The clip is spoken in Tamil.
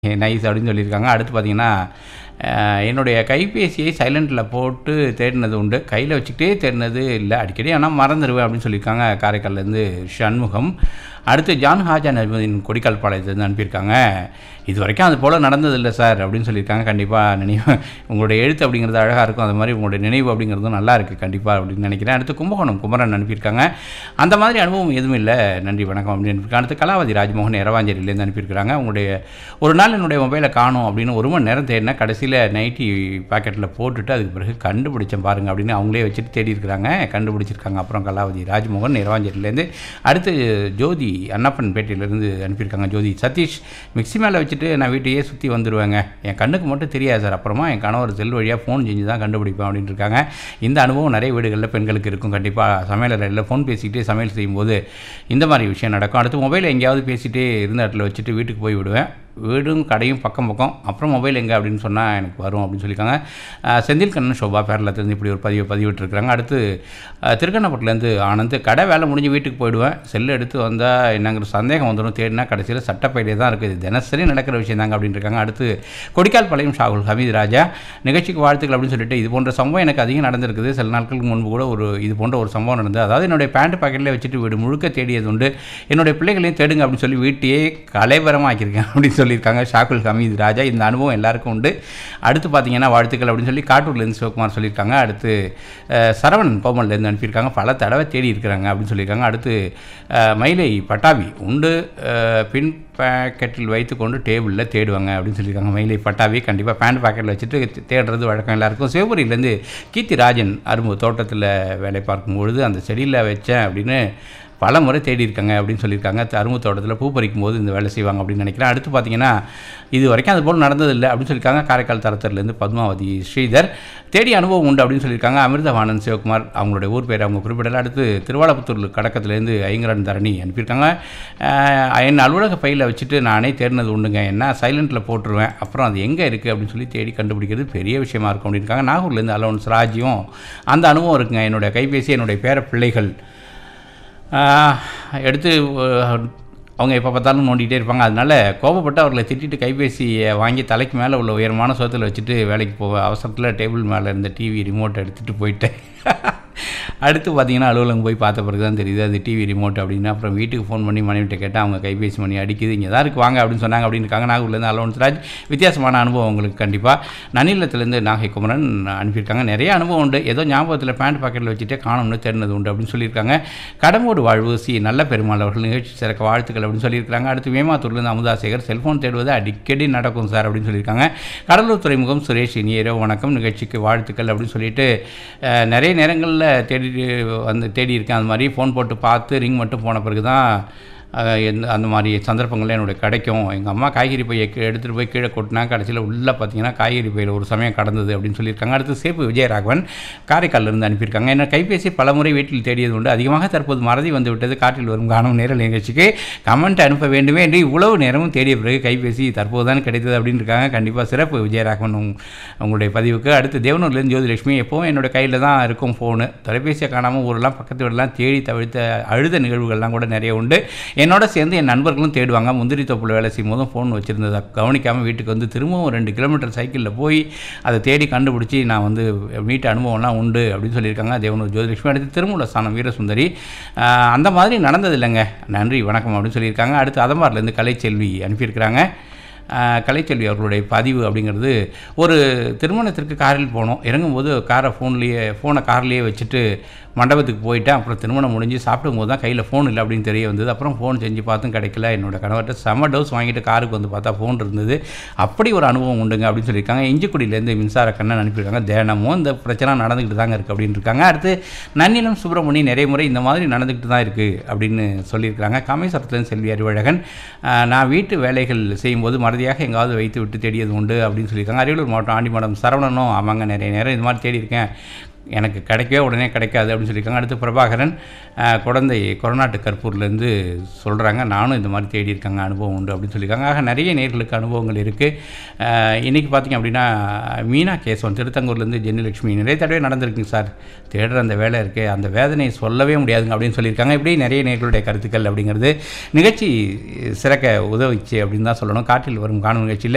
நைஸ் அப்படின்னு சொல்லியிருக்காங்க அடுத்து பார்த்தீங்கன்னா அஹ், என்னுடைய கைபேசியை சைலண்டில் போட்டு தேடினது உண்டு கையில் வச்சுக்கிட்டே தேடினது இல்லை அடிக்கடி ஆனால் மறந்துடுவேன் அப்படின்னு சொல்லியிருக்காங்க காரைக்கால்லேருந்து சண்முகம் அடுத்து ஜான் ஹாஜா நபின் கொடிக்கால் பாளையத்துலேருந்து அனுப்பியிருக்காங்க இது வரைக்கும் அது போல் நடந்ததில்லை சார் அப்படின்னு சொல்லியிருக்காங்க கண்டிப்பாக நினைவு உங்களுடைய எழுத்து அப்படிங்கிறது அழகாக இருக்கும் அது மாதிரி உங்களுடைய நினைவு அப்படிங்கிறதும் நல்லா இருக்குது கண்டிப்பாக அப்படின்னு நினைக்கிறேன் அடுத்து கும்பகோணம் குமரன் அனுப்பியிருக்காங்க அந்த மாதிரி அனுபவம் எதுவும் இல்லை நன்றி வணக்கம் அப்படின்னு அனுப்பியிருக்காங்க அடுத்து கலாவதி ராஜ்மோகன் இரவாஞ்சேரியிலேருந்து அனுப்பியிருக்கிறாங்க உங்களுடைய ஒரு நாள் என்னுடைய மொபைலை காணும் அப்படின்னு ஒரு மணி நேரம் தேடினா கடைசியில் நைட்டி பாக்கெட்டில் போட்டுட்டு அதுக்கு பிறகு கண்டுபிடிச்சேன் பாருங்க அப்படின்னு அவங்களே வச்சுட்டு தேடி இருக்கிறாங்க கண்டுபிடிச்சிருக்காங்க அப்புறம் கலாவதி ராஜ்மோகன் இரவாஞ்சேரியிலேருந்து அடுத்து ஜோதி அன்னப்பன் பேட்டையிலேருந்து அனுப்பியிருக்காங்க ஜோதி சதீஷ் மிக்ஸி மேலே வச்சுட்டு நான் வீட்டையே சுற்றி வந்துடுவேங்க என் கண்ணுக்கு மட்டும் தெரியாது சார் அப்புறமா என் கணவர் செல் வழியாக ஃபோன் செஞ்சு தான் கண்டுபிடிப்பேன் அப்படின்னு இருக்காங்க இந்த அனுபவம் நிறைய வீடுகளில் பெண்களுக்கு இருக்கும் கண்டிப்பாக சமையலறையில் ஃபோன் பேசிக்கிட்டே சமையல் செய்யும்போது இந்த மாதிரி விஷயம் நடக்கும் அடுத்து மொபைல் எங்கேயாவது பேசிகிட்டே இருந்த இடத்துல வச்சுட்டு வீட்டுக்கு போய் விடுவேன் வீடும் கடையும் பக்கம் பக்கம் அப்புறம் மொபைல் எங்கே அப்படின்னு சொன்னால் எனக்கு வரும் அப்படின்னு சொல்லியிருக்காங்க அஹ் செந்தில் கண்ணன் சோபா பேரலத்துலேருந்து இப்படி ஒரு பதிவு பதிவிட்டுருக்காங்க அடுத்து அஹ் திருக்கண்ணப்பட்டிலேருந்து ஆனந்த் கடை வேலை முடிஞ்சு வீட்டுக்கு போயிடுவேன் செல்லு எடுத்து வந்தால் என்னங்கிற சந்தேகம் வந்துடும் தேடினா கடைசியில் சட்டப்பையிலே தான் இருக்குது இது தினசரி நடக்கிற விஷயம் தாங்க அப்படின்னு இருக்காங்க அடுத்து கொடிக்கால் பாளையம் ஷாகுல் ஹமீத் ராஜா நிகழ்ச்சிக்கு வாழ்த்துக்கள் அப்படின்னு சொல்லிட்டு இது போன்ற சம்பவம் எனக்கு அதிகம் நடந்திருக்குது சில நாட்களுக்கு முன்பு கூட ஒரு இது போன்ற ஒரு சம்பவம் நடந்தது அதாவது என்னுடைய பேண்ட் பாக்கெட்டில் வச்சுட்டு வீடு முழுக்க தேடியது உண்டு என்னுடைய பிள்ளைகளையும் தேடுங்க அப்படின்னு சொல்லி வீட்டையே கலைவரமாக்கியிருக்கேன் அப்படின்னு சொல்லியிருக்காங்க ஷாகுல் ஹமீத் ராஜா இந்த அனுபவம் எல்லாருக்கும் உண்டு அடுத்து பார்த்தீங்கன்னா வாழ்த்துக்கள் அப்படின்னு சொல்லி காட்டூர்லேருந்து சிவகுமார் சொல்லியிருக்காங்க அடுத்து அஹ், சரவணன் கோமல்லேருந்து அனுப்பியிருக்காங்க பல தடவை தேடி இருக்கிறாங்க அப்படின்னு சொல்லியிருக்காங்க அடுத்து அஹ், மயிலை பட்டாபி உண்டு அஹ், பின் பாக்கெட்டில் வைத்துக்கொண்டு டேபிளில் தேடுவாங்க அப்படின்னு சொல்லியிருக்காங்க மயிலை பட்டாபி கண்டிப்பாக பேண்ட் பாக்கெட்டில் வச்சுட்டு தே- தேடுறது வழக்கம் எல்லாருக்கும் சிவபுரியிலேருந்து கீர்த்தி ராஜன் அரும்பு தோட்டத்தில் வேலை பார்க்கும் பொழுது அந்த செடியில் வச்சேன் அப்படின்னு பல முறை தேடி இருக்காங்க அப்படின்னு சொல்லியிருக்காங்க அரும்பு தோட்டத்தில் பூ பறிக்கும் போது இந்த வேலை செய்வாங்க அப்படின்னு நினைக்கிறேன் அடுத்து பார்த்தீங்கன்னா இது வரைக்கும் அது போல் நடந்ததில்லை அப்படின்னு சொல்லியிருக்காங்க காரைக்கால் தரத்திலேருந்து பத்மாவதி ஸ்ரீதர் தேடி அனுபவம் உண்டு அப்படின்னு சொல்லியிருக்காங்க அமிர்தவாணன் சிவகுமார் அவங்களுடைய ஊர் பேர் அவங்க குறிப்பிடல அடுத்து திருவாலப்புத்தூர் கடக்கத்துலேருந்து ஐங்கரன் தரணி அனுப்பியிருக்காங்க அஹ், என் அலுவலக பையில் வச்சுட்டு நானே தேடினது உண்டுங்க என்ன சைலண்ட்டில் போட்டுருவேன் அப்புறம் அது எங்கே இருக்குது அப்படின்னு சொல்லி தேடி கண்டுபிடிக்கிறது பெரிய விஷயமா இருக்கும் அப்படின்னு இருக்காங்க நாகூர்லேருந்து அலோன்ஸ் ராஜ்யம் அந்த அனுபவம் இருக்குங்க என்னுடைய கைபேசி என்னுடைய பேர பிள்ளைகள் ஆஹ், எடுத்து அஹ், அவங்க எப்போ பார்த்தாலும் நோண்டிகிட்டே இருப்பாங்க அதனால கோபப்பட்டு அவர்களை திட்டிட்டு கைபேசியை வாங்கி தலைக்கு மேலே உள்ள உயரமான சோத்தில் வச்சுட்டு வேலைக்கு போக அவசரத்தில் டேபிள் மேலே இருந்த டிவி ரிமோட்டை எடுத்துகிட்டு போயிட்டேன் அடுத்து பார்த்தீங்கன்னா அலுவலகம் போய் பார்த்த பிறகு தான் தெரியுது அது டிவி ரிமோட் அப்படின்னு அப்புறம் வீட்டுக்கு ஃபோன் பண்ணி மனைவிட்ட கேட்டால் அவங்க கைபேசி மணி அடிக்குது இங்கே தான் இருக்கு வாங்க அப்படின்னு சொன்னாங்க அப்படின்னு இருக்காங்க நாகூர்லேருந்து அலோன்ஸ் ராஜ் வித்தியாசமான அனுபவம் உங்களுக்கு கண்டிப்பாக நனிலத்துலேருந்து நாகை குமரன் அனுப்பியிருக்காங்க நிறைய அனுபவம் உண்டு ஏதோ ஞாபகத்தில் பேண்ட் பாக்கெட்டில் வச்சுட்டே காணும்னு தெரிந்தது உண்டு அப்படின்னு சொல்லியிருக்காங்க கடம்போடு வாழ்வு சி நல்ல பெருமாள் அவர்கள் நிகழ்ச்சி சிறக்க வாழ்த்துக்கள் அப்படின்னு சொல்லியிருக்காங்க அடுத்து வேமாத்தூர்லேருந்து அமுதாசேகர் செல்ஃபோன் தேடுவது அடிக்கடி நடக்கும் சார் அப்படின்னு சொல்லியிருக்காங்க கடலூர் துறைமுகம் சுரேஷ் இனியரோ வணக்கம் நிகழ்ச்சிக்கு வாழ்த்துக்கள் அப்படின்னு சொல்லிட்டு அஹ், நிறைய நேரங்களில் தேடி வந்து தேடி இருக்கேன் அந்த மாதிரி ஃபோன் போட்டு பார்த்து ரிங் மட்டும் போன பிறகு தான் அஹ், எந்த அந்த மாதிரி சந்தர்ப்பங்கள்லாம் என்னுடைய கிடைக்கும் எங்கள் அம்மா காய்கறி பையை கீழே எடுத்துகிட்டு போய் கீழே கொட்டினா கடைசியில் உள்ளே பார்த்தீங்கன்னா காய்கறி பையில் ஒரு சமயம் கடந்தது அப்படின்னு சொல்லியிருக்காங்க அடுத்து சேப்பு விஜயராகவன் காரைக்கால்ல இருந்து அனுப்பியிருக்காங்க என்ன கைபேசி பலமுறை வீட்டில் தேடியது உண்டு அதிகமாக தற்போது மறதி வந்து விட்டது காற்றில் வரும் காணும் நேரல் நிகழ்ச்சிக்கு கமெண்ட் அனுப்ப வேண்டுமே என்று இவ்வளவு நேரமும் தேடிய பிறகு கைபேசி தற்போது தான் கிடைத்தது அப்படின்னு இருக்காங்க கண்டிப்பாக சிறப்பு விஜயராகவன் உங்- உங்களுடைய பதிவுக்கு அடுத்து தேவனூர்லேருந்து ஜோதிலட்சுமி எப்போவும் என்னோட கையில் தான் இருக்கும் ஃபோனு தொலைபேசியை காணாமல் ஊரெல்லாம் பக்கத்து வீடெல்லாம் தேடி தவிர்த்த அழுத நிகழ்வுகள்லாம் கூட நிறைய உண்டு என்னோட சேர்ந்து என் நண்பர்களும் தேடுவாங்க முந்திரி தோப்பில் வேலை செய்யும் போதும் ஃபோன் வச்சுருந்ததை கவனிக்காமல் வீட்டுக்கு வந்து திரும்பவும் ரெண்டு கிலோமீட்டர் சைக்கிளில் போய் அதை தேடி கண்டுபிடிச்சி நான் வந்து வீட்டு அனுபவம்லாம் உண்டு அப்படின்னு சொல்லியிருக்காங்க தேவனூர் ஜோதிலட்சுமி அடுத்து திருமூல ஸ்தானம் வீரசுந்தரி ஆஹ், அந்த மாதிரி நடந்தது இல்லைங்க நன்றி வணக்கம் அப்படின்னு சொல்லியிருக்காங்க அடுத்து அதம்பார்லேருந்து கலைச்செல்வி அனுப்பியிருக்கிறாங்க ஆஹ், கலைச்செல்வி அவர்களுடைய பதிவு அப்படிங்கிறது ஒரு திருமணத்திற்கு காரில் போனோம் இறங்கும்போது காரை ஃபோன்லேயே ஃபோனை கார்லேயே வச்சுட்டு மண்டபத்துக்கு போயிட்டேன் அப்புறம் திருமணம் முடிஞ்சு சாப்பிடும்போது தான் கையில் ஃபோன் இல்லை அப்படின்னு தெரிய வந்தது அப்புறம் ஃபோன் செஞ்சு பார்த்தும் கிடைக்கல என்னோட கணவர்கிட்ட செம டோஸ் வாங்கிட்டு காருக்கு வந்து பார்த்தா ஃபோன் இருந்தது அப்படி ஒரு அனுபவம் உண்டுங்க அப்படின்னு சொல்லியிருக்காங்க இஞ்சிக்குடியிலேருந்து மின்சார கண்ணன் அனுப்பியிருக்காங்க தினமும் இந்த பிரச்சனை நடந்துக்கிட்டு தாங்க இருக்குது அப்படின்னு இருக்காங்க அடுத்து நன்னிலம் சுப்பிரமணி நிறைய முறை இந்த மாதிரி நடந்துக்கிட்டு தான் இருக்குது அப்படின்னு சொல்லியிருக்காங்க காமேஸ்வரத்துலேருந்து செல்வி அறிவழகன் ஆஹ், நான் வீட்டு வேலைகள் செய்யும்போது மறதியாக எங்காவது வைத்து விட்டு தேடியது உண்டு அப்படின்னு சொல்லியிருக்காங்க அரியலூர் மாவட்டம் ஆண்டிமடம் சரவணனும் ஆமாங்க நிறைய நேரம் இது மாதிரி தேடி இருக்கேன் எனக்கு கிடைக்கவே உடனே கிடைக்காது அப்படின்னு சொல்லியிருக்காங்க அடுத்து பிரபாகரன் அஹ், குழந்தை கொரநாட்டு கற்பூர்லேருந்து சொல்கிறாங்க நானும் இந்த மாதிரி தேடி இருக்காங்க அனுபவம் உண்டு அப்படின்னு சொல்லியிருக்காங்க ஆக நிறைய நேர்களுக்கு அனுபவங்கள் இருக்குது இன்றைக்கி பார்த்தீங்க அப்படின்னா மீனா கேசவன் திருத்தங்கூர்லேருந்து ஜென்னிலட்சுமி நிறைய தடவை நடந்திருக்குங்க சார் தேடுற அந்த வேலை இருக்குது அந்த வேதனையை சொல்லவே முடியாதுங்க அப்படின்னு சொல்லியிருக்காங்க இப்படி நிறைய நேர்களுடைய கருத்துக்கள் அப்படிங்கிறது நிகழ்ச்சி சிறக்க உதவிச்சு அப்படின்னு தான் சொல்லணும் காற்றில் வரும் காணும் நிகழ்ச்சியில்